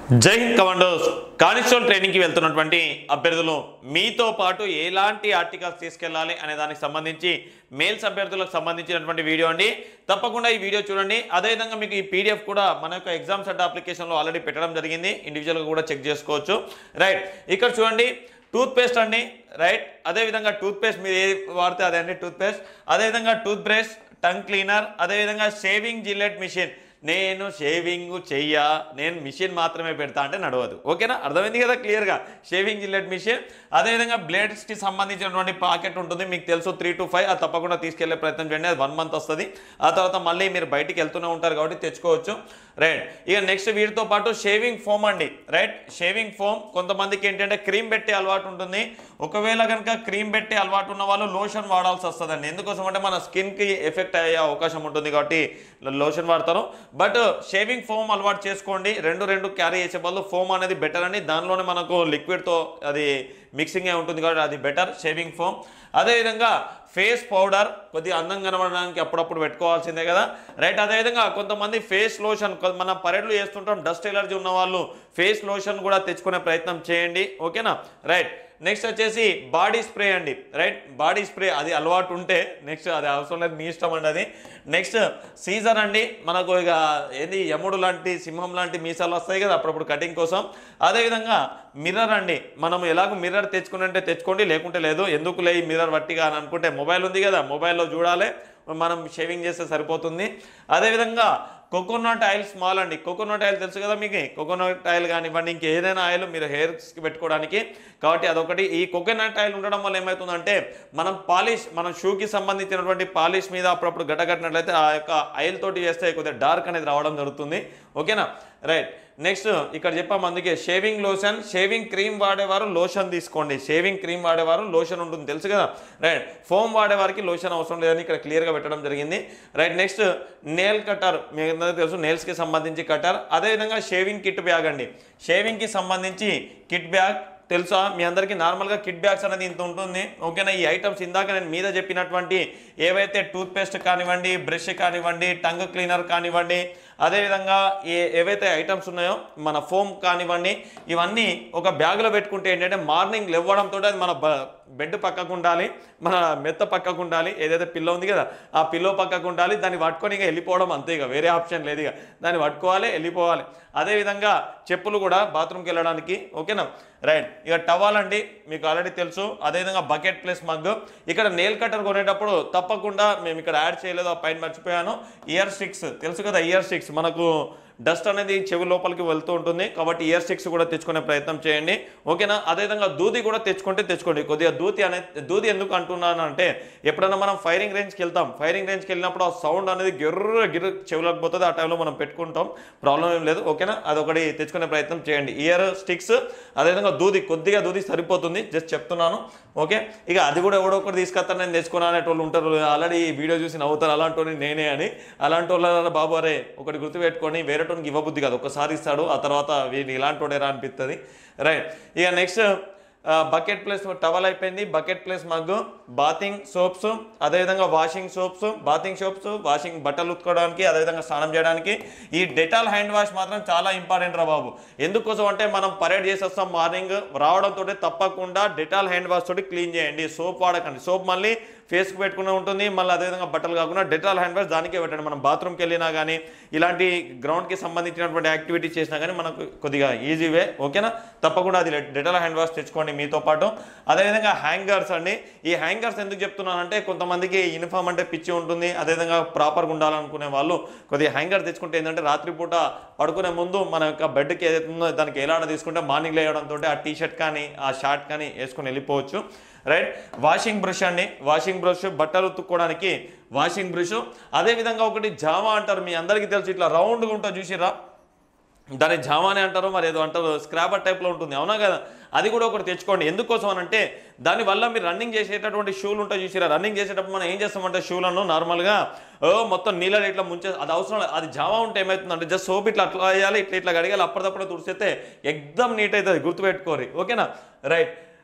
జై Hind commandos constable ట్రైనింగ్కి వెళ్తున్నటువంటి అభ్యర్థులు మీతో పాటు ఎలాంటి ఆర్టికల్స్ తీసుకెళ్ళాలి అనే దానికి సంబంధించి మేల్స్ అభ్యర్థులకు సంబంధించినటువంటి వీడియో అండి తప్పకుండా ఈ వీడియో చూడండి అదేవిధంగా మీకు ఈ పీడిఎఫ్ కూడా మన యొక్క ఎగ్జామ్ సెట్ అప్లికేషన్లో ఆల్రెడీ పెట్టడం జరిగింది ఇండివిజువల్గా కూడా చెక్ చేసుకోవచ్చు రైట్ ఇక్కడ చూడండి టూత్ పేస్ట్ అండి రైట్ అదేవిధంగా టూత్ పేస్ట్ మీరు ఏది వాడితే అదే అండి టూత్ పేస్ట్ అదేవిధంగా టూత్ బ్రష్ టంగ్ క్లీనర్ అదేవిధంగా షేవింగ్ జిల్లెట్ మిషన్ నేను షేవింగ్ చెయ్య నేను మిషన్ మాత్రమే పెడతా అంటే నడవదు ఓకేనా అర్థమైంది కదా క్లియర్గా షేవింగ్ జిల్లెట్ మిషన్ అదేవిధంగా బ్లేడ్స్కి సంబంధించినటువంటి పాకెట్ ఉంటుంది మీకు తెలుసు త్రీ టు ఫైవ్ అది తప్పకుండా తీసుకెళ్లే ప్రయత్నం చేయండి అది వన్ మంత్ వస్తుంది ఆ తర్వాత మళ్ళీ మీరు బయటికి వెళ్తూనే ఉంటారు కాబట్టి తెచ్చుకోవచ్చు రైట్ ఇక నెక్స్ట్ వీటితో పాటు షేవింగ్ ఫోమ్ అండి రైట్ షేవింగ్ ఫోమ్ కొంతమందికి ఏంటంటే క్రీమ్ పెట్టే అలవాటు ఉంటుంది ఒకవేళ కనుక క్రీమ్ పెట్టే అలవాటు ఉన్న వాళ్ళు లోషన్ వాడాల్సి వస్తుందండి ఎందుకోసం అంటే మన స్కిన్కి ఎఫెక్ట్ అయ్యే అవకాశం ఉంటుంది కాబట్టి లోషన్ వాడతారు బట్ షేవింగ్ ఫోమ్ అలవాటు చేసుకోండి రెండు రెండు క్యారీ చేసే బదులు ఫోమ్ అనేది బెటర్ అండి దానిలోనే మనకు లిక్విడ్తో అది మిక్సింగ్ అయి ఉంటుంది కాబట్టి అది బెటర్ షేవింగ్ ఫోమ్ అదేవిధంగా ఫేస్ పౌడర్ కొద్దిగా అందం కనబడడానికి అప్పుడప్పుడు పెట్టుకోవాల్సిందే కదా రైట్ అదేవిధంగా కొంతమంది ఫేస్ లోషన్ మన పరేడ్లు చేస్తుంటాం డస్ట్ ఎలర్జీ ఉన్న వాళ్ళు ఫేస్ లోషన్ కూడా తెచ్చుకునే ప్రయత్నం చేయండి ఓకేనా రైట్ నెక్స్ట్ వచ్చేసి బాడీ స్ప్రే అండి రైట్ బాడీ స్ప్రే అది అలవాటు ఉంటే నెక్స్ట్ అది అవసరం లేదు మీ ఇష్టం అండి అది నెక్స్ట్ సీజర్ అండి మనకు ఇక ఏంది యముడు లాంటి సింహం లాంటి మీసాలు వస్తాయి కదా అప్పుడప్పుడు కటింగ్ కోసం అదేవిధంగా మిర్రర్ అండి మనం ఎలాగో మిర్రర్ తెచ్చుకుని తెచ్చుకోండి లేకుంటే లేదు ఎందుకు లే ఈ మిర్రర్ వట్టిగా అని అనుకుంటే మొబైల్ ఉంది కదా మొబైల్లో చూడాలి మనం షేవింగ్ చేస్తే సరిపోతుంది అదేవిధంగా కోకోనట్ ఆయిల్ స్మాల్ అండి కోకోనట్ ఆయిల్ తెలుసు కదా మీకు కోకోనట్ ఆయిల్ కానివ్వండి ఇంక ఏదైనా ఆయిల్ మీరు హెయిర్స్కి పెట్టుకోవడానికి కాబట్టి అదొకటి ఈ కోకోనట్ ఆయిల్ ఉండడం వల్ల ఏమవుతుందంటే మనం పాలిష్ మన షూకి సంబంధించినటువంటి పాలిష్ మీద అప్పుడప్పుడు గడ్డగట్టినట్లయితే ఆ యొక్క ఆయిల్ తోటి చేస్తే కొద్దిగా డార్క్ అనేది రావడం జరుగుతుంది ఓకేనా రైట్ నెక్స్ట్ ఇక్కడ చెప్పాము అందుకే షేవింగ్ లోషన్ షేవింగ్ క్రీమ్ వాడేవారు లోషన్ తీసుకోండి షేవింగ్ క్రీమ్ వాడేవారు లోషన్ ఉంటుంది తెలుసు కదా రైట్ ఫోమ్ వాడేవారికి లోషన్ అవసరం లేదని ఇక్కడ క్లియర్గా పెట్టడం జరిగింది రైట్ నెక్స్ట్ నేల్ కటర్ మీకు అందరికీ తెలుసు నేల్స్కి సంబంధించి కటర్ అదేవిధంగా షేవింగ్ కిట్ బ్యాగ్ అండి షేవింగ్కి సంబంధించి కిట్ బ్యాగ్ తెలుసా మీ అందరికీ నార్మల్గా కిట్ బ్యాగ్స్ అనేది ఇంత ఉంటుంది ఓకేనా ఈ ఐటమ్స్ ఇందాక నేను మీద చెప్పినటువంటి ఏవైతే టూత్ పేస్ట్ కానివ్వండి బ్రష్ కానివ్వండి టంగ్ క్లీనర్ కానివ్వండి అదేవిధంగా ఏ ఏవైతే ఐటమ్స్ ఉన్నాయో మన ఫోమ్ కానివ్వండి ఇవన్నీ ఒక బ్యాగ్లో పెట్టుకుంటే ఏంటంటే మార్నింగ్ లేవడంతో అది మన బ- బెడ్ పక్కకు ఉండాలి మన మెత్త పక్కకు ఉండాలి ఏదైతే పిల్లో ఉంది కదా ఆ పిల్లో పక్కకు ఉండాలి దాన్ని పట్టుకొని ఇక వెళ్ళిపోవడం అంతే ఇక వేరే ఆప్షన్ లేదు ఇక దాన్ని పట్టుకోవాలి వెళ్ళిపోవాలి అదేవిధంగా చెప్పులు కూడా బాత్రూమ్కి వెళ్ళడానికి ఓకేనా రైట్ ఇక టవాల్ అండి మీకు ఆల్రెడీ తెలుసు అదేవిధంగా బకెట్ ప్లస్ మగ్ ఇక్కడ నేల్ కటర్ కొనేటప్పుడు తప్పకుండా మేము ఇక్కడ యాడ్ చేయలేదు ఆ పైన మర్చిపోయాను ఇయర్ స్టిక్స్ తెలుసు కదా ఇయర్ స్టిక్స్ మనకు డస్ట్ అనేది చెవి లోపలికి వెళ్తూ ఉంటుంది కాబట్టి ఇయర్ స్టిక్స్ కూడా తెచ్చుకునే ప్రయత్నం చేయండి ఓకేనా అదేవిధంగా దూది కూడా తెచ్చుకుంటే తెచ్చుకోండి కొద్దిగా దూది అనే దూది ఎందుకు అంటున్నాను అంటే ఎప్పుడైనా మనం ఫైరింగ్ రేంజ్కి వెళ్తాం ఫైరింగ్ రేంజ్కి వెళ్ళినప్పుడు ఆ సౌండ్ అనేది గిర్ర గిర్ర చెవులకు పోతుంది ఆ టైంలో మనం పెట్టుకుంటాం ప్రాబ్లం ఏం లేదు ఓకేనా అదొకటి తెచ్చుకునే ప్రయత్నం చేయండి ఇయర్ స్టిక్స్ అదేవిధంగా దూది కొద్దిగా దూది సరిపోతుంది జస్ట్ చెప్తున్నాను ఓకే ఇక అది కూడా ఎవడో ఒకటి తీసుకొస్తాను నేను తెచ్చుకున్నా అనేటోళ్ళు ఉంటారు ఆల్రెడీ వీడియో చూసి నవ్వుతారు అలాంటి వాడిని నేనే అని అలాంటి వాళ్ళ బాబు అరే ఒకటి గుర్తుపెట్టుకొని వేరేటోనికి ఇవ్వబుద్ధి కాదు ఒకసారి ఇస్తాడు ఆ తర్వాత వీడిని ఇలాంటి వాడేరా అనిపిస్తుంది రైట్ ఇక నెక్స్ట్ బకెట్ ప్లస్ టవల్ అయిపోయింది bucket plus mug bathing soaps అదేవిధంగా washing soaps bathing soaps washing బట్టలు ఉతుకోవడానికి అదేవిధంగా స్నానం చేయడానికి ఈ డెటాల్ హ్యాండ్ వాష్ మాత్రం చాలా ఇంపార్టెంట్ రా బాబు ఎందుకోసం అంటే మనం పరేడ్ చేసి వస్తాం మార్నింగ్ రావడంతో తప్పకుండా డెటాల్ హ్యాండ్ వాష్ తోటి క్లీన్ చేయండి సోప్ వాడకండి సోప్ మళ్ళీ ఫేస్కి పెట్టుకునే ఉంటుంది మళ్ళీ అదేవిధంగా బట్టలు కాకుండా డెటాల్ హ్యాండ్ వాష్ దానికే పెట్టండి మనం బాత్రూమ్కి వెళ్ళినా కానీ ఇలాంటి గ్రౌండ్కి సంబంధించినటువంటి యాక్టివిటీ చేసినా కానీ మనకు కొద్దిగా ఈజీ వే ఓకేనా తప్పకుండా అది డెటాల్ హ్యాండ్ వాష్ తెచ్చుకోండి మీతో పాటు అదేవిధంగా హ్యాంగర్స్ అండి ఈ హ్యాంగర్స్ ఎందుకు చెప్తున్నానంటే కొంతమందికి యూనిఫామ్ అంటే పిచ్చి ఉంటుంది అదేవిధంగా ప్రాపర్గా ఉండాలనుకునే వాళ్ళు కొద్దిగా హ్యాంగర్ తెచ్చుకుంటే ఏంటంటే రాత్రిపూట పడుకునే ముందు మన యొక్క బెడ్కి ఏదైతే ఉందో దానికి ఎలాడ తీసుకుంటే మార్నింగ్ లేవడంతో ఆ టీ షర్ట్ కానీ ఆ షార్ట్ కానీ వేసుకొని వెళ్ళిపోవచ్చు రైట్ వాషింగ్ బ్రష్ అండి వాషింగ్ బ్రష్ బట్టలు ఉతుక్కోవడానికి వాషింగ్ బ్రష్ అదేవిధంగా ఒకటి జామా అంటారు మీ అందరికీ తెలుసు ఇట్లా రౌండ్గా ఉంటుంది చూసిరా దాన్ని జామానే అంటారు మరి ఏదో అంటారు స్క్రాబర్ టైప్లో ఉంటుంది అవునా కదా అది కూడా ఒకటి తెచ్చుకోండి ఎందుకోసం అని అంటే దానివల్ల మీరు రన్నింగ్ చేసేటటువంటి షూలు ఉంటాయి చూసిరా రన్నింగ్ చేసేటప్పుడు మనం ఏం చేస్తామంటే షూలను నార్మల్గా ఓ మొత్తం నీళ్ళని ఇట్లా ముంచే అది అవసరం లేదు అది జామా ఉంటే ఏమవుతుందంటే జస్ట్ సోప్ ఇట్లా అట్లా వేయాలి ఇట్లా ఇట్లా కడిగాలి అప్పటిదప్పుడు తుడిచేస్తే ఎగ్దమ్ నీట్ అవుతుంది గుర్తుపెట్టుకోరి ఓకేనా రైట్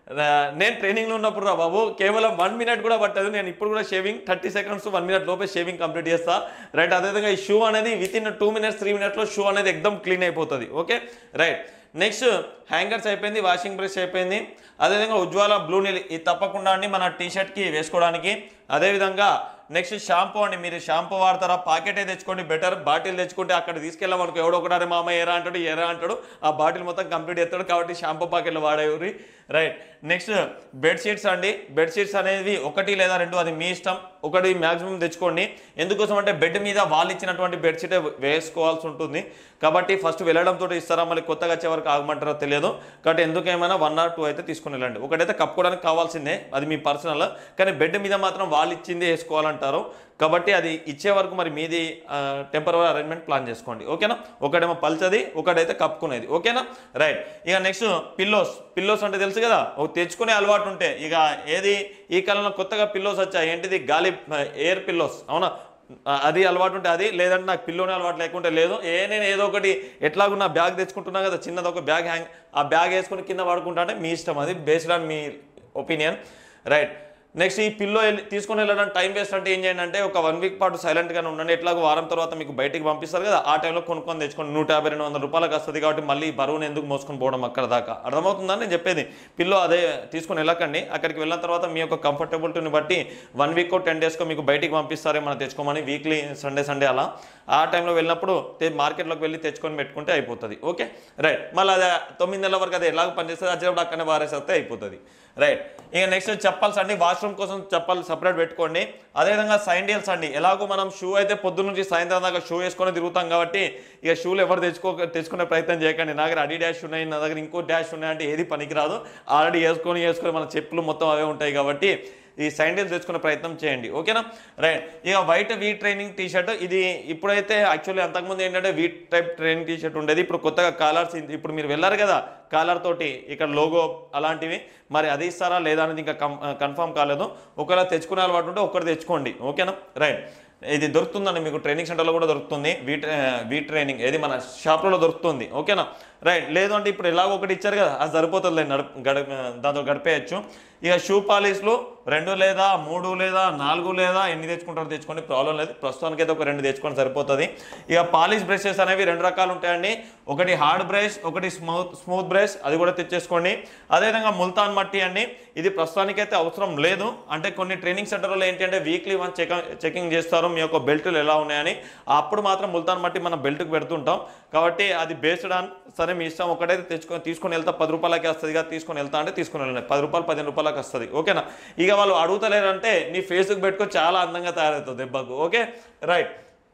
ఆ, నేను ట్రైనింగ్లో ఉన్నప్పుడు రా బాబు కేవలం వన్ మినిట్ కూడా పట్టదు నేను ఇప్పుడు కూడా shaving thirty seconds one minute లోపే షేవింగ్ కంప్లీట్ చేస్తా రైట్ అదేవిధంగా ఈ షూ అనేది within two minutes three మినిట్స్లో షూ అనేది ఎక్దమ్ క్లీన్ అయిపోతుంది ఓకే రైట్ నెక్స్ట్ హ్యాంగర్స్ అయిపోయింది వాషింగ్ బ్రష్ అయిపోయింది అదేవిధంగా ఉజ్వాల బ్లూ నీల్ ఇది తప్పకుండా అండి మన టీ షర్ట్కి వేసుకోవడానికి అదేవిధంగా నెక్స్ట్ షాంపూ అండి మీరు షాంపూ వాడతారా పాకెటే తెచ్చుకోండి బెటర్ బాటిల్ తెచ్చుకుంటే అక్కడ తీసుకెళ్ళమనుకో ఎవడో ఒకటారే మామ ఎరా అంటాడు ఎరా అంటాడు ఆ బాటిల్ మొత్తం కంప్లీట్ చేస్తాడు కాబట్టి షాంపూ పాకెట్లు వాడేవి రైట్ నెక్స్ట్ బెడ్షీట్స్ అండి బెడ్షీట్స్ అనేవి ఒకటి లేదా రెండు అది మీ ఇష్టం ఒకటి మ్యాక్సిమం తెచ్చుకోండి ఎందుకోసం అంటే బెడ్ మీద వాళ్ళు ఇచ్చినటువంటి బెడ్షీటే వేసుకోవాల్సి ఉంటుంది కాబట్టి ఫస్ట్ వెళ్ళడంతో ఇస్తారా మళ్ళీ కొత్తగా వచ్చే వరకు ఆగమంటారో తెలియదు కాబట్టి ఎందుకేమైనా వన్ ఆర్ టూ అయితే తీసుకుని వెళ్ళండి ఒకటైతే కప్పుకోవడానికి కావాల్సిందే అది మీ పర్సనల్ కానీ బెడ్ మీద మాత్రం వాళ్ళు ఇచ్చింది వేసుకోవాలంటారు కాబట్టి అది ఇచ్చే వరకు మరి మీది టెంపరరీ అరేంజ్మెంట్ ప్లాన్ చేసుకోండి ఓకేనా ఒకటేమో పల్చది ఒకటైతే కప్పుకునేది ఓకేనా రైట్ ఇక నెక్స్ట్ పిల్లోస్ పిల్లోస్ అంటే తెలుసు కదా ఒక తెచ్చుకునే అలవాటు ఉంటే ఇక ఏది ఈ కాలంలో కొత్తగా పిల్లోస్ వచ్చాయి ఏంటిది గాలి ఎయిర్ పిల్లోస్ అవునా ఆ, అది అలవాటు ఉంటే అది లేదంటే నాకు పిల్లోనే అలవాటు లేకుంటే లేదు ఏ నేను ఏదో ఒకటి ఎట్లాగో నా బ్యాగ్ తెచ్చుకుంటున్నా కదా చిన్నది ఒక బ్యాగ్ హ్యాంగ్ ఆ బ్యాగ్ వేసుకుని కింద పడుకుంటా అంటే మీ ఇష్టం అది బేస్డ్ ఆన్ మీ ఒపీనియన్ రైట్ నెక్స్ట్ ఈ పిల్లో వెళ్ళి తీసుకొని వెళ్ళడం టైం వేస్ట్ అంటే ఏం చేయండి అంటే ఒక వన్ వీక్ పాటు సైలెంట్గానే ఉండండి ఎట్లాగో వారం తర్వాత మీకు బయటికి పంపిస్తారు కదా ఆ టైంలో కొనుక్కొని తెచ్చుకోండి నూట యాభై రెండు వందల రూపాయలకు వస్తుంది కాబట్టి మళ్ళీ ఈ బరువుని ఎందుకు మోసుకొని పోవడం అక్కడ దాకా అర్థమవుతుందని నేను చెప్పేది పిల్లో అదే తీసుకొని వెళ్ళకండి అక్కడికి వెళ్ళిన తర్వాత మీ యొక్క కంఫర్టబిలిటీని బట్టి వన్ వీక్ టెన్ డేస్కో మీకు బయటికి పంపిస్తారే మనం తెచ్చుకోమని వీక్లీ సండే సండే అలా ఆ టైంలో వెళ్ళినప్పుడు తే- మార్కెట్లోకి వెళ్ళి తెచ్చుకొని పెట్టుకుంటే అయిపోతుంది ఓకే రైట్ మళ్ళీ అదే తొమ్మిది నెలల వరకు అది ఎలాగ పనిచేస్తుంది వచ్చేటప్పుడు అక్కడనే వారేసేస్తే అయిపోతుంది రైట్ ఇక నెక్స్ట్ చెప్పల్స్ అండి వాష్రూమ్ కోసం చెప్పాలి సపరేట్ పెట్టుకోండి అదేవిధంగా సైండియల్స్ అండి ఎలాగో మనం షూ అయితే పొద్దున్న నుంచి సాయంత్రం దాకా షూ వేసుకొని తిరుగుతాం కాబట్టి ఇక షూలు ఎవరు తెచ్చుకో తెచ్చుకునే ప్రయత్నం చేయకండి నా దగ్గర అడి డాష్ ఉన్నాయి నా దగ్గర ఇంకో డాష్ ఉన్నాయి అంటే ఏది పనికిరాదు ఆల్రెడీ వేసుకొని వేసుకొని మన చెప్పులు మొత్తం అవే ఉంటాయి కాబట్టి ఈ సైండిల్స్ తెచ్చుకునే ప్రయత్నం చేయండి ఓకేనా రైట్ ఇక white V training T shirt ఇది ఇప్పుడైతే యాక్చువల్లీ అంతకుముందు ఏంటంటే V type training T shirt ఉండేది ఇప్పుడు కొత్తగా కాలర్స్ ఇప్పుడు మీరు వెళ్ళారు కదా కాలర్ తోటి ఇక్కడ లోగో అలాంటివి మరి అది ఇస్తారా లేదా అనేది ఇంకా కన్ఫర్మ్ కాలేదు ఒకవేళ తెచ్చుకునే అలవాటు ఉంటే ఒక్కటి తెచ్చుకోండి ఓకేనా రైట్ ఇది దొరుకుతుందండి మీకు ట్రైనింగ్ సెంటర్లో కూడా దొరుకుతుంది వీ వీ ట్రైనింగ్ ఏది మన షాప్లో దొరుకుతుంది ఓకేనా రైట్ లేదు అంటే ఇప్పుడు ఎలాగో ఒకటి ఇచ్చారు కదా అది సరిపోతుంది నడప గడ దాంతో గడిపేయచ్చు ఇక షూ పాలిష్లు రెండు లేదా మూడు లేదా నాలుగు లేదా ఎన్ని తెచ్చుకుంటారో తెచ్చుకోండి ప్రాబ్లం లేదు ప్రస్తుతానికి అయితే ఒక రెండు తెచ్చుకొని సరిపోతుంది ఇక పాలిష్ బ్రషెస్ అనేవి రెండు రకాలు ఉంటాయండి ఒకటి హార్డ్ బ్రష్ ఒకటి స్మూత్ స్మూత్ బ్రష్ అది కూడా తెచ్చేసుకోండి అదేవిధంగా ముల్తాన్ మట్టి అండి ఇది ప్రస్తుతానికైతే అవసరం లేదు అంటే కొన్ని ట్రైనింగ్ సెంటర్లో ఏంటి అంటే వీక్లీ వన్ చెక్ చెకింగ్ చేస్తారు మీ యొక్క బెల్ట్లు ఎలా ఉన్నాయని అప్పుడు మాత్రం ముల్తాన్ మట్టి మనం బెల్ట్కి పెడుతుంటాం కాబట్టి అది బేస్డ్ ఆన్ సరే మీ ఇష్టం ఒకటైతే తెచ్చుకొని తీసుకొని వెళ్తా పది రూపాయలకి వస్తుంది కదా తీసుకొని వెళ్తా అంటే తీసుకొని వెళ్ళండి పది రూపాయలు పదిహేను రూపాయలకి వస్తుంది ఓకేనా ఇక వాళ్ళు అడుగుతలేరంటే నీ ఫేస్కి పెట్టుకొని చాలా అందంగా తయారవుతుంది దెబ్బకు ఓకే రైట్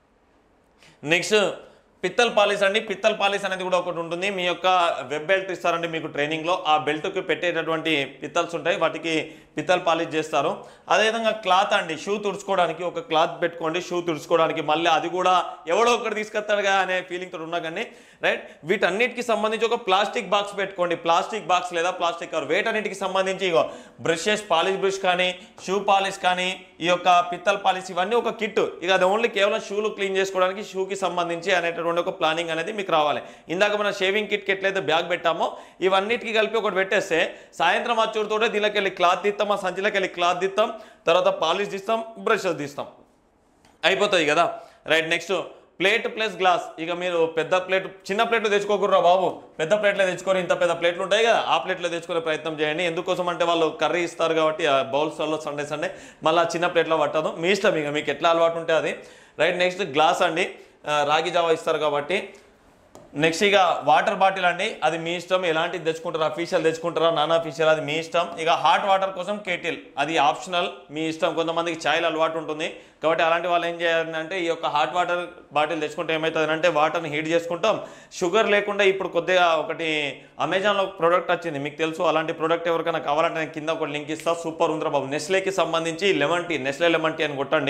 నెక్స్ట్ పిత్తల్ పాలిస్ అండి పిత్తల్ పాలిస్ అనేది కూడా ఒకటి ఉంటుంది మీ యొక్క వెబ్ బెల్ట్ ఇస్తారండి మీకు ట్రైనింగ్లో ఆ బెల్ట్కి పెట్టేటటువంటి పిత్తల్స్ ఉంటాయి వాటికి పిత్తల్ పాలిష్ చేస్తారు అదేవిధంగా క్లాత్ అండి షూ తుడుచుకోవడానికి ఒక క్లాత్ పెట్టుకోండి షూ తుడుచుకోవడానికి మళ్ళీ అది కూడా ఎవడో ఒకటి తీసుకొస్తాడుగా అనే ఫీలింగ్ తోటి ఉన్నా కానీ రైట్ వీటన్నిటికి సంబంధించి ఒక ప్లాస్టిక్ బాక్స్ పెట్టుకోండి ప్లాస్టిక్ బాక్స్ లేదా ప్లాస్టిక్ కవర్ వీటన్నిటికి సంబంధించి ఇగో బ్రషెస్ పాలిష్ బ్రష్ కానీ షూ పాలిష్ కానీ ఈ యొక్క పిత్తల్ పాలిష్ ఇవన్నీ ఒక కిట్ ఇక అది ఓన్లీ కేవలం షూలు క్లీన్ చేసుకోవడానికి షూకి సంబంధించి అనేటటువంటి ఒక ప్లానింగ్ అనేది మీకు రావాలి ఇందాక మన షేవింగ్ కిట్కి ఎట్లయితే బ్యాగ్ పెట్టామో ఇవన్నిటికి కలిపి ఒకటి పెట్టేస్తే సాయంత్రం వచ్చుడుతోటే దీనికి వెళ్ళి క్లాత్ తీస్తాం ఆ సంచిలోకి వెళ్ళి క్లాత్ తీస్తాం తర్వాత పాలిష్ తీస్తాం బ్రషెస్ తీస్తాం అయిపోతుంది కదా right next plate plus glass ఇక మీరు పెద్ద ప్లేట్ చిన్న ప్లేట్లు తెచ్చుకోకుర్రా బాబు పెద్ద ప్లేట్లో తెచ్చుకొని ఇంత పెద్ద ప్లేట్లు ఉంటాయి కదా ఆ ప్లేట్లో తెచ్చుకునే ప్రయత్నం చేయండి ఎందుకోసం అంటే వాళ్ళు కర్రీ ఇస్తారు కాబట్టి ఆ బౌల్స్లలో సండే సండే మళ్ళీ చిన్న ప్లేట్లో పట్టదు మీ ఇష్టం ఇక మీకు ఎట్లా అలవాటు ఉంటే అది రైట్ నెక్స్ట్ గ్లాస్ అండి ఆ, రాగి జావా ఇస్తారు కాబట్టి నెక్స్ట్ ఇక వాటర్ బాటిల్ అండి అది మీ ఇష్టం ఎలాంటిది తెచ్చుకుంటారా అఫీషియల్ తెచ్చుకుంటారా నాన్ అఫీషియల్ అది మీ ఇష్టం ఇక హాట్ వాటర్ కోసం కేటిల్ అది ఆప్షనల్ మీ ఇష్టం కొంతమందికి ఛాయలు అలవాటు ఉంటుంది కాబట్టి అలాంటి వాళ్ళు ఏం చేయాలి అంటే ఈ యొక్క హాట్ వాటర్ బాటిల్ తెచ్చుకుంటే ఏమవుతుంది అంటే వాటర్ని హీట్ చేసుకుంటాం షుగర్ లేకుండా ఇప్పుడు కొద్దిగా ఒకటి అమెజాన్లో ప్రోడక్ట్ వచ్చింది మీకు తెలుసు అలాంటి ప్రోడక్ట్ ఎవరికైనా కావాలంటే నేను కింద ఒక లింక్ ఇస్తా సూపర్ ఉందిరా బాబు నెస్లేకి సంబంధించి lemon tea Nestle lemon tea అని కొట్టండి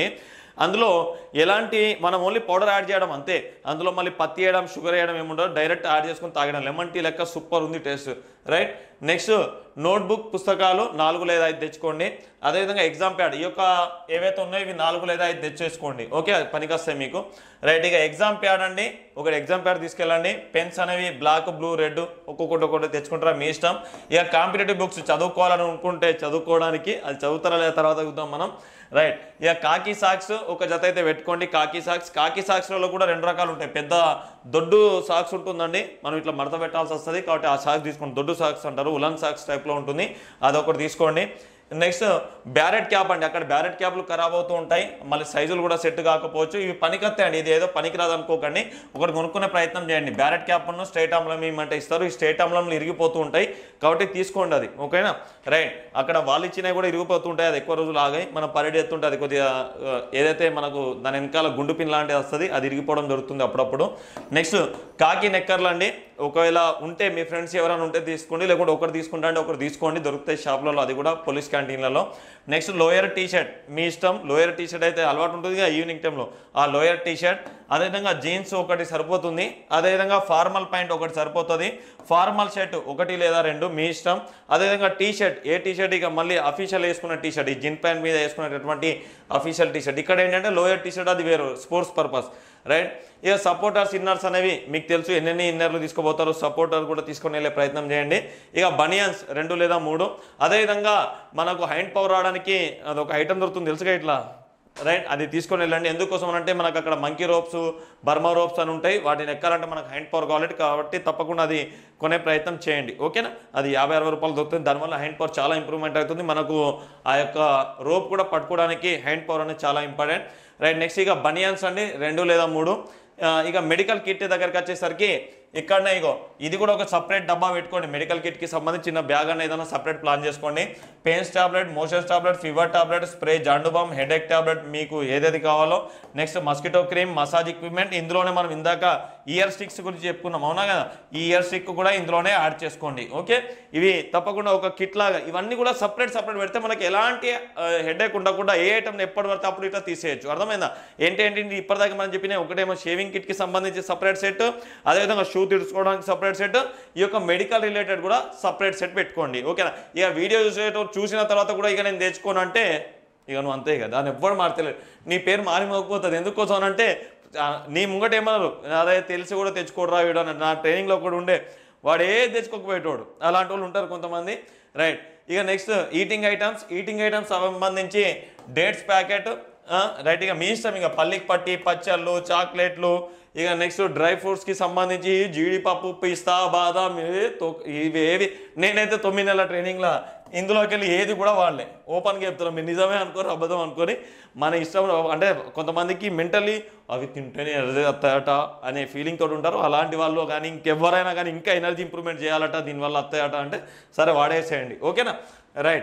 అందులో ఎలాంటి మనం ఓన్లీ పౌడర్ యాడ్ చేయడం అంతే అందులో మళ్ళీ పత్తి వేయడం షుగర్ వేయడం ఏముండదు డైరెక్ట్ యాడ్ చేసుకుని తాగడం లెమన్ టీ లెక్క సూపర్ ఉంది టేస్ట్ రైట్ నెక్స్ట్ నోట్బుక్ పుస్తకాలు నాలుగు లేదా ఐదు తెచ్చుకోండి అదేవిధంగా ఎగ్జామ్ ప్యాడ్ ఈ యొక్క ఏవైతే ఉన్నాయో ఇవి నాలుగు లేదా ఐదు తెచ్చేసుకోండి ఓకే పనికొస్తాయి మీకు రైట్ ఇక ఎగ్జామ్ ప్యాడ్ అండి ఒకటి ఎగ్జామ్ ప్యాడ్ తీసుకెళ్ళండి పెన్స్ అనేవి బ్లాక్ బ్లూ రెడ్ ఒక్కొక్కటి ఒక్కొక్కటి తెచ్చుకుంటారా మీ ఇష్టం ఇక కాంపిటేటివ్ బుక్స్ చదువుకోవాలని అనుకుంటే చదువుకోవడానికి అది చదువుతారా లేదా తర్వాత చూద్దాం మనం రైట్ ఇక కాకి సాక్స్ ఒక జత అయితే పెట్టుకోండి కాకి సాక్స్ కాకి సాక్స్లలో కూడా రెండు రకాలు ఉంటాయి పెద్ద దొడ్డు సాక్స్ ఉంటుందండి మనం ఇట్లా మడత పెట్టాల్సి వస్తుంది కాబట్టి ఆ సాక్స్ తీసుకోండి దొడ్డు సాక్స్ అంటారు ఉలన్ సాక్స్ టైప్లో ఉంటుంది అదొకటి తీసుకోండి నెక్స్ట్ బ్యారెట్ క్యాప్ అండి అక్కడ బ్యారెట్ క్యాప్లు ఖరాబ్ అవుతూ ఉంటాయి మళ్ళీ సైజులు కూడా సెట్ కాకపోవచ్చు ఇవి పనికొస్తాయి అండి ఇది ఏదో పనికిరాదు అనుకోకండి ఒకటి కొనుక్కునే ప్రయత్నం చేయండి బ్యారెట్ క్యాప్ ఉన్న స్ట్రైట్ ఆమ్లం ఏమంటే ఇస్తారు ఈ స్ట్రైట్ ఆమ్లంలు ఇరిగిపోతూ ఉంటాయి కాబట్టి తీసుకోండి అది ఓకేనా రైట్ అక్కడ వాళ్ళు ఇచ్చినవి కూడా ఇరిగిపోతూ ఉంటాయి అది ఎక్కువ రోజులు ఆగాయి మనం పరేడ్ ఎత్తుంటే అది కొద్దిగా ఆ, ఏదైతే మనకు దాని వెనకాల గుండు పిన్ లాంటిది వస్తుంది అది ఇరిగిపోవడం జరుగుతుంది అప్పుడప్పుడు నెక్స్ట్ కాకి నెక్కర్లు అండి ఒకవేళ ఉంటే మీ ఫ్రెండ్స్ ఎవరైనా ఉంటే తీసుకోండి లేకుంటే ఒకటి తీసుకుంటా అంటే ఒకటి తీసుకోండి దొరుకుతాయి షాప్లలో అది కూడా పోలీస్ క్యాంటీన్లలో నెక్స్ట్ లోయర్ టీ షర్ట్ మీ ఇష్టం లోయర్ టీ షర్ట్ అయితే అలవాటు ఉంటుంది కదా ఈవినింగ్ టైంలో ఆ లోయర్ టీ షర్ట్ అదేవిధంగా జీన్స్ ఒకటి సరిపోతుంది అదేవిధంగా ఫార్మల్ ప్యాంట్ ఒకటి సరిపోతుంది ఫార్మల్ షర్ట్ ఒకటి లేదా రెండు మీ ఇష్టం అదేవిధంగా టీ షర్ట్ ఏ టీ షర్ట్ ఇక మళ్ళీ అఫీషియల్ వేసుకున్న టీ షర్ట్ ఈ జిన్ ప్యాంట్ మీద వేసుకునేటటువంటి అఫీషియల్ టీ షర్ట్ ఇక్కడ ఏంటంటే లోయర్ టీ షర్ట్ అది వేరు స్పోర్ట్స్ పర్పస్ రైట్ ఇక సపోర్టర్స్ ఇన్నర్స్ అనేవి మీకు తెలుసు ఎన్నెన్ని ఇన్నర్లు తీసుకోబోతారు సపోర్టర్ కూడా తీసుకొని వెళ్ళే ప్రయత్నం చేయండి ఇక బనియన్స్ రెండు లేదా మూడు అదేవిధంగా మనకు హైండ్ పవర్ రావడానికి అదొక ఐటమ్ దొరుకుతుంది తెలుసుగా ఇట్లా రైట్ అది తీసుకొని వెళ్ళండి ఎందుకోసం అంటే మనకు అక్కడ మంకీ రోప్స్ బర్మా రోప్స్ అని ఉంటాయి వాటిని ఎక్కాలంటే మనకు హ్యాండ్ పవర్ కావాలి కాబట్టి తప్పకుండా అది కొనే ప్రయత్నం చేయండి ఓకేనా అది యాభై అరవై రూపాయలు దొరుకుతుంది దానివల్ల హ్యాండ్ పవర్ చాలా ఇంప్రూవ్మెంట్ అవుతుంది మనకు ఆ యొక్క రోప్ కూడా పట్టుకోవడానికి హ్యాండ్ పవర్ అనేది చాలా ఇంపార్టెంట్ రైట్ నెక్స్ట్ ఇక బనియన్స్ అండి రెండు లేదా మూడు ఆ, ఇక మెడికల్ కిట్ దగ్గరికి వచ్చేసరికి ఇక్కడనే ఇగో ఇది కూడా ఒక సపరేట్ డబ్బా పెట్టుకోండి మెడికల్ కిట్కి సంబంధించి చిన్న బ్యాగ్ అనేది ఏదైనా సపరేట్ ప్లాన్ చేసుకోండి pains tablet motions tablet fever tablet spray Zandu balm headache tablet మీకు ఏదేది కావాలో next mosquito cream massage equipment ఇందులోనే మనం ఇందాక ఇయర్ స్టిక్స్ గురించి చెప్పుకున్నాం అవునా కదా ఈ ఇయర్ స్టిక్ కూడా ఇందులోనే యాడ్ చేసుకోండి ఓకే ఇవి తప్పకుండా ఒక కిట్ లాగా ఇవన్నీ కూడా సపరేట్ సపరేట్ పెడితే మనకి ఎలాంటి హెడేక్ ఉండకుండా ఏ ఐటమ్ ఎప్పటి పడితే అప్పుడు ఇట్లా తీసేయచ్చు అర్థమైందా ఏంటి ఏంటి ఇప్పటిదాకా మనం చెప్పిన ఒకటేమో షేవింగ్ కిట్కి సంబంధించి సపరేట్ సెట్ అదేవిధంగా షూ తీసుకోవడానికి సపరేట్ సెట్ ఈ యొక్క మెడికల్ రిలేటెడ్ కూడా సపరేట్ సెట్ పెట్టుకోండి ఓకేనా ఇక వీడియో చూసేటో చూసిన తర్వాత కూడా ఇక నేను తెచ్చుకోను అంటే ఇక నువ్వు అంతే కదా దాన్ని ఎవ్వరు మారతలేదు నీ పేరు మారిపోకపోతుంది ఎందుకోసం అంటే ఆ, నీ ముంగట ఏమన్నారు అదే తెలిసి కూడా తెచ్చుకోడు రా వీడు అన్నాడు నా ట్రైనింగ్లో కూడా ఉండే వాడు ఏ తెచ్చుకోకపోయేటోడు అలాంటి వాళ్ళు ఉంటారు కొంతమంది రైట్ ఇక next eating items eating items సంబంధించి డేట్స్ ప్యాకెట్ రైట్ ఇక మీ ఇష్టం ఇక పల్లికి పట్టి పచ్చళ్ళు చాక్లెట్లు ఇక నెక్స్ట్ డ్రై ఫ్రూట్స్కి సంబంధించి జీడిపప్పు పిస్తా బాదాం ఇవి తొ- ఇవి ఏవి నేనైతే తొమ్మిది నెలల ట్రైనింగ్లో ఇందులోకి వెళ్ళి ఏది కూడా వాడలే ఓపెన్గా చెప్తున్నాం మీరు నిజమే అనుకోరు అబద్ధం అనుకొని మన ఇష్టం అంటే కొంతమందికి మెంటలీ అవి తింటేనే ఎనర్జీ వస్తాయట అనే ఫీలింగ్ తోటి ఉంటారు అలాంటి వాళ్ళు కానీ ఇంకెవరైనా కానీ ఇంకా ఎనర్జీ ఇంప్రూవ్మెంట్ చేయాలట దీనివల్ల వస్తాయట అంటే సరే వాడేసేయండి ఓకేనా రైట్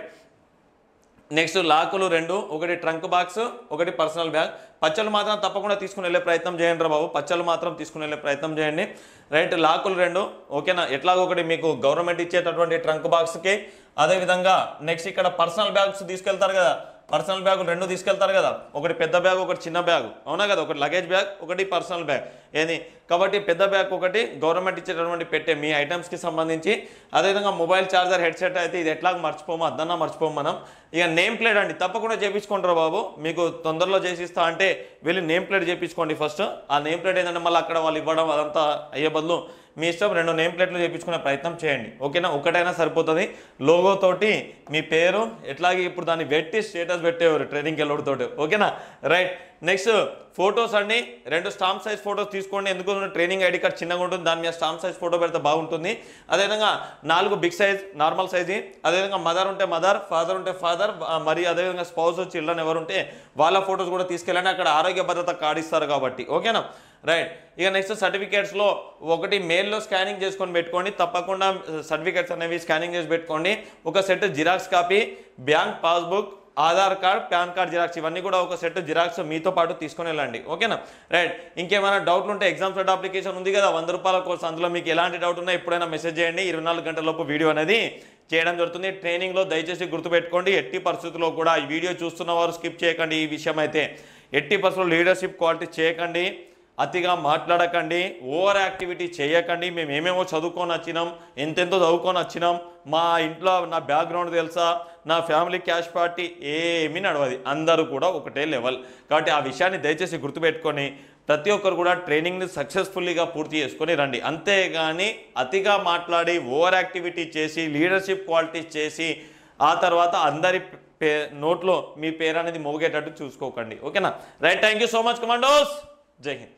నెక్స్ట్ లాకులు రెండు ఒకటి ట్రంక్ బాక్స్ ఒకటి పర్సనల్ బ్యాగ్ పచ్చళ్ళు మాత్రం తప్పకుండా తీసుకుని వెళ్ళే ప్రయత్నం చేయండి రా బాబు పచ్చళ్ళు మాత్రం తీసుకుని వెళ్ళే ప్రయత్నం చేయండి రైట్ లాకులు రెండు ఓకేనా ఎట్లాగో ఒకటి మీకు గవర్నమెంట్ ఇచ్చేటటువంటి ట్రంక్ బాక్స్కి అదేవిధంగా నెక్స్ట్ ఇక్కడ పర్సనల్ బ్యాగ్స్ తీసుకెళ్తారు కదా పర్సనల్ బ్యాగులు రెండు తీసుకెళ్తారు కదా ఒకటి పెద్ద బ్యాగ్ ఒకటి చిన్న బ్యాగ్ అవునా కదా ఒకటి లగేజ్ బ్యాగ్ ఒకటి పర్సనల్ బ్యాగ్ ఏది కాబట్టి పెద్ద బ్యాగ్ ఒకటి గవర్నమెంట్ ఇచ్చేటటువంటి పెట్టే మీ ఐటమ్స్కి సంబంధించి అదేవిధంగా మొబైల్ ఛార్జర్ హెడ్సెట్ అయితే ఇది ఎట్లాగ మర్చిపోము అద్దన్నా మర్చిపోము మనం ఇక నేమ్ ప్లేట్ అండి తప్పకుండా చేపించుకుంటారు బాబు మీకు తొందరలో చేసిస్తా అంటే వెళ్ళి నేమ్ ప్లేట్ చేపించుకోండి ఫస్ట్ ఆ నేమ్ ప్లేట్ ఏంటంటే మళ్ళీ అక్కడ వాళ్ళు ఇవ్వడం అదంతా అయ్యే బదులు మీ ఇష్టం రెండు నేమ్ ప్లేట్లు చేయించుకునే ప్రయత్నం చేయండి ఓకేనా ఒకటైనా సరిపోతుంది లోగో తోటి మీ పేరు ఎట్లాగే ఇప్పుడు దాన్ని పెట్టి స్టేటస్ పెట్టేవారు ట్రైనింగ్కి వెళ్ళడంతో ఓకేనా రైట్ నెక్స్ట్ ఫొటోస్ అండి రెండు స్టాంప్ సైజ్ ఫొటోస్ తీసుకోండి ఎందుకు ట్రైనింగ్ ఐడి కార్డ్ చిన్నగా ఉంటుంది దాని మీద స్టాంప్ సైజ్ ఫోటో పెడితే బాగుంటుంది అదేవిధంగా నాలుగు బిగ్ సైజ్ నార్మల్ సైజ్ అదేవిధంగా మదర్ ఉంటే మదర్ ఫాదర్ ఉంటే ఫాదర్ మరి అదేవిధంగా స్పౌస్ చిల్డ్రన్ ఎవరు ఉంటే వాళ్ళ ఫొటోస్ కూడా తీసుకెళ్ళండి అక్కడ ఆరోగ్య భద్రత కార్డు ఇస్తారు కాబట్టి ఓకేనా రైట్ ఇక నెక్స్ట్ సర్టిఫికేట్స్లో ఒకటి మెయిల్లో స్కానింగ్ చేసుకొని పెట్టుకోండి తప్పకుండా సర్టిఫికేట్స్ అనేవి స్కానింగ్ చేసి పెట్టుకోండి ఒక set xerox copy bank passbook Aadhaar card PAN card xerox ఇవన్నీ కూడా ఒక సెట్ జిరాక్స్ మీతో పాటు తీసుకొని వెళ్ళండి ఓకేనా రైట్ ఇంకేమైనా డౌట్లు ఉంటే ఎగ్జామ్ సెట్ అప్లికేషన్ ఉంది కదా వంద రూపాయల కోర్స్ అందులో మీకు ఎలాంటి డౌట్ ఉన్నా ఎప్పుడైనా మెసేజ్ చేయండి ఇరవై నాలుగు గంటల లోపు వీడియో అనేది చేయడం జరుగుతుంది ట్రైనింగ్లో దయచేసి గుర్తుపెట్టుకోండి ఎట్టి పరిస్థితుల్లో కూడా ఈ వీడియో చూస్తున్న వారు స్కిప్ చేయకండి ఈ విషయం అయితే ఎట్టి పర్సెంట్ లీడర్షిప్ క్వాలిటీ చేయకండి అతిగా మాట్లాడకండి ఓవర్ యాక్టివిటీ చేయకండి మేము ఏమేమో చదువుకొని వచ్చినాం ఎంతెంతో చదువుకొని వచ్చినాం మా ఇంట్లో నా బ్యాక్గ్రౌండ్ తెలుసా నా ఫ్యామిలీ క్యాష్ పార్టీ ఏమీ నడవది అందరూ కూడా ఒకటే లెవెల్ కాబట్టి ఆ విషయాన్ని దయచేసి గుర్తుపెట్టుకొని ప్రతి ఒక్కరు కూడా ట్రైనింగ్ని సక్సెస్ఫుల్లీగా పూర్తి చేసుకొని రండి అంతేగాని అతిగా మాట్లాడి ఓవర్ యాక్టివిటీ చేసి లీడర్షిప్ క్వాలిటీ చేసి ఆ తర్వాత అందరి పే నోట్లో మీ పేరు అనేది మోగేటట్టు చూసుకోకండి ఓకేనా right thank you so much commandos జై హింద్